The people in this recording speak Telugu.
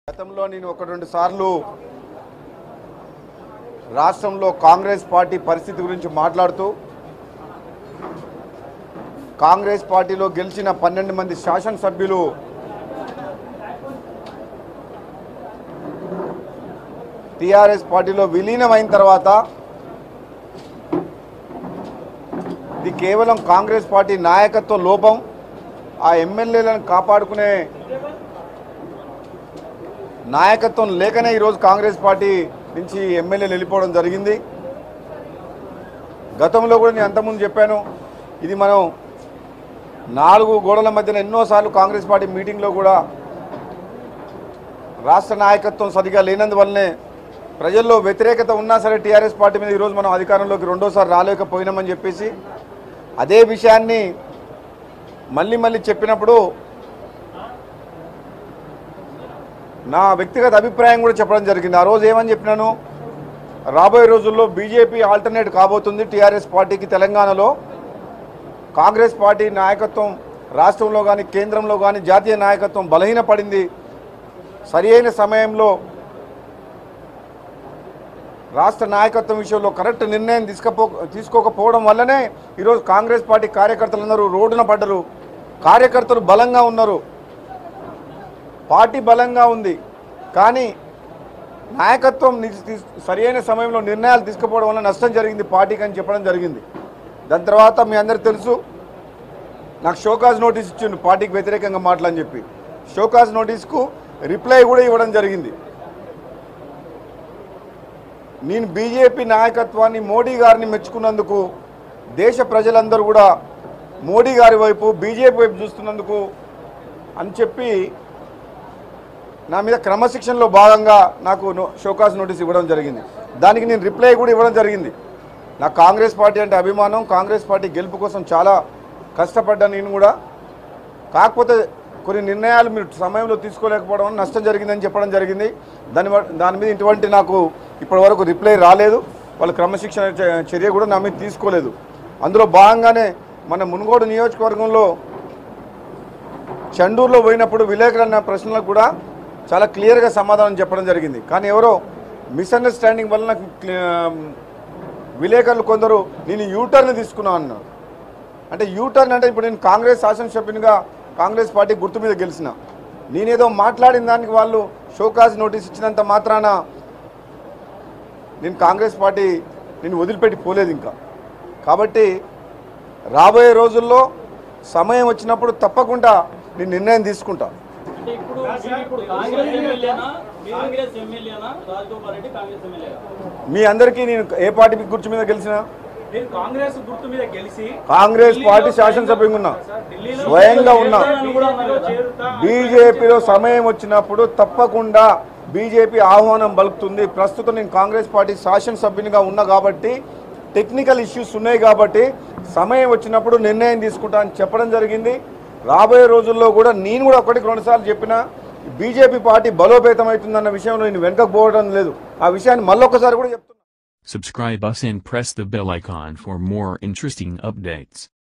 గతంలో నేను ఒక రెండు సార్లు రాష్ట్రంలో కాంగ్రెస్ పార్టీ పరిస్థితి గురించి మాట్లాడుతూ కాంగ్రెస్ పార్టీలో గెలిచిన పన్నెండు మంది శాసనసభ్యులు టీఆర్ఎస్ పార్టీలో విలీనమైన తర్వాత ఇది కేవలం కాంగ్రెస్ పార్టీ నాయకత్వ లోపం ఆ ఎమ్మెల్యేలను కాపాడుకునే నాయకత్వం లేకనే ఈరోజు కాంగ్రెస్ పార్టీ నుంచి ఎమ్మెల్యేలు వెళ్ళిపోవడం జరిగింది గతంలో కూడా నేను అంతకుముందు చెప్పాను ఇది మనం నాలుగు గోడల మధ్యన ఎన్నోసార్లు కాంగ్రెస్ పార్టీ మీటింగ్లో కూడా రాష్ట్ర నాయకత్వం సరిగా లేనందువల్లనే ప్రజల్లో వ్యతిరేకత ఉన్నా సరే టీఆర్ఎస్ పార్టీ మీద ఈరోజు మనం అధికారంలోకి రెండోసారి రాలేకపోయినామని చెప్పేసి అదే విషయాన్ని మళ్ళీ మళ్ళీ చెప్పినప్పుడు నా వ్యక్తిగత అభిప్రాయం కూడా చెప్పడం జరిగింది ఆ రోజు ఏమని చెప్పినాను రాబోయే రోజుల్లో బీజేపీ ఆల్టర్నేట్ కాబోతుంది టీఆర్ఎస్ పార్టీకి తెలంగాణలో కాంగ్రెస్ పార్టీ నాయకత్వం రాష్ట్రంలో కానీ కేంద్రంలో కానీ జాతీయ నాయకత్వం బలహీనపడింది సరి అయిన సమయంలో రాష్ట్ర నాయకత్వం విషయంలో కరెక్ట్ నిర్ణయం తీసుకపో తీసుకోకపోవడం వల్లనే ఈరోజు కాంగ్రెస్ పార్టీ కార్యకర్తలందరూ రోడ్డున పడ్డరు కార్యకర్తలు బలంగా ఉన్నారు పార్టీ బలంగా ఉంది కానీ నాయకత్వం నిజ్- తీస్- సరియైన సమయంలో నిర్ణయాలు తీసుకుపోవడం వల్ల నష్టం జరిగింది పార్టీకి అని చెప్పడం జరిగింది దాని తర్వాత మీ అందరికి తెలుసు నాకు షోకాజ్ నోటీస్ ఇచ్చిండు పార్టీకి వ్యతిరేకంగా మాటలని చెప్పి షోకాజ్ నోటీస్కు రిప్లై కూడా ఇవ్వడం జరిగింది నేను బీజేపీ నాయకత్వాన్ని మోడీ గారిని మెచ్చుకున్నందుకు దేశ ప్రజలందరూ కూడా మోడీ గారి వైపు బీజేపీ వైపు చూస్తున్నందుకు అని చెప్పి నా మీద క్రమశిక్షణలో భాగంగా నాకు నో- షోకాస్ నోటీస్ ఇవ్వడం జరిగింది దానికి నేను రిప్లై కూడా ఇవ్వడం జరిగింది నాకు కాంగ్రెస్ పార్టీ అంటే అభిమానం కాంగ్రెస్ పార్టీ గెలుపు కోసం చాలా కష్టపడ్డా నేను కూడా కాకపోతే కొన్ని నిర్ణయాలు మీరు సమయంలో తీసుకోలేకపోవడం వల్ల నష్టం జరిగిందని చెప్పడం జరిగింది దాని వ- దాని మీద ఇటువంటి నాకు ఇప్పటివరకు రిప్లై రాలేదు వాళ్ళ క్రమశిక్షణ చ- చర్య కూడా నా మీద తీసుకోలేదు అందులో భాగంగానే మన మునుగోడు నియోజకవర్గంలో చండూరులో పోయినప్పుడు విలేకరులు అన్న ప్రశ్నలకు కూడా చాలా క్లియర్గా సమాధానం చెప్పడం జరిగింది కానీ ఎవరో మిస్అండర్స్టాండింగ్ వల్ల నాకు క్లి- విలేకరులు కొందరు నేను యూటర్న్ తీసుకున్నాను అన్నారు అంటే యూటర్న్ అంటే ఇప్పుడు నేను కాంగ్రెస్ శాసనసభ్యునిగా కాంగ్రెస్ పార్టీ గుర్తు మీద గెలిచిన నేనేదో మాట్లాడిన దానికి వాళ్ళు షోకాజ్ నోటీస్ ఇచ్చినంత మాత్రాన నేను కాంగ్రెస్ పార్టీ నేను వదిలిపెట్టి పోలేదు ఇంకా కాబట్టి రాబోయే రోజుల్లో సమయం వచ్చినప్పుడు తప్పకుండా నేను నిర్ణయం తీసుకుంటా అంటే ఇప్పుడు మీరు ఇప్పుడు కాంగ్రెస్ ఎమ్మెల్యేనా కాంగ్రెస్ ఎమ్మెల్యేనా రాజగోపాల్ రెడ్డి కాంగ్రెస్ ఎమ్మెల్యే మీ అందరికీ నేను ఏ పార్టీ గుర్తు మీద గెలిచిన మీరు కాంగ్రెస్ గుర్తు మీద గెలిచి కాంగ్రెస్ పార్టీ శాసనసభ్యుగా ఉన్నా ఢిల్లీలో స్వయంగా ఉన్నా కూడా ఉన్నారు కదా. చేరుతా బీజేపీలో సమయం వచ్చినప్పుడు తప్పకుండా బీజేపీ ఆహ్వానం పలుకుతుంది ప్రస్తుతం నేను కాంగ్రెస్ పార్టీ శాసనసభ్యునిగా ఉన్నా కాబట్టి టెక్నికల్ ఇష్యూస్ ఉన్నాయి కాబట్టి సమయం వచ్చినప్పుడు నిర్ణయం తీసుకుంటా అని చెప్పడం జరిగింది రాబోయే రోజుల్లో కూడా నేను కూడా ఒకటికి రెండుసార్లు చెప్పిన బీజేపీ పార్టీ బలోపేతం అవుతుందన్న విషయంలో నేను వెనకకు పోవడం లేదు ఆ విషయాన్ని మళ్ళొకసారి కూడా చెప్తున్నా Subscribe us and press the bell icon for more interesting updates.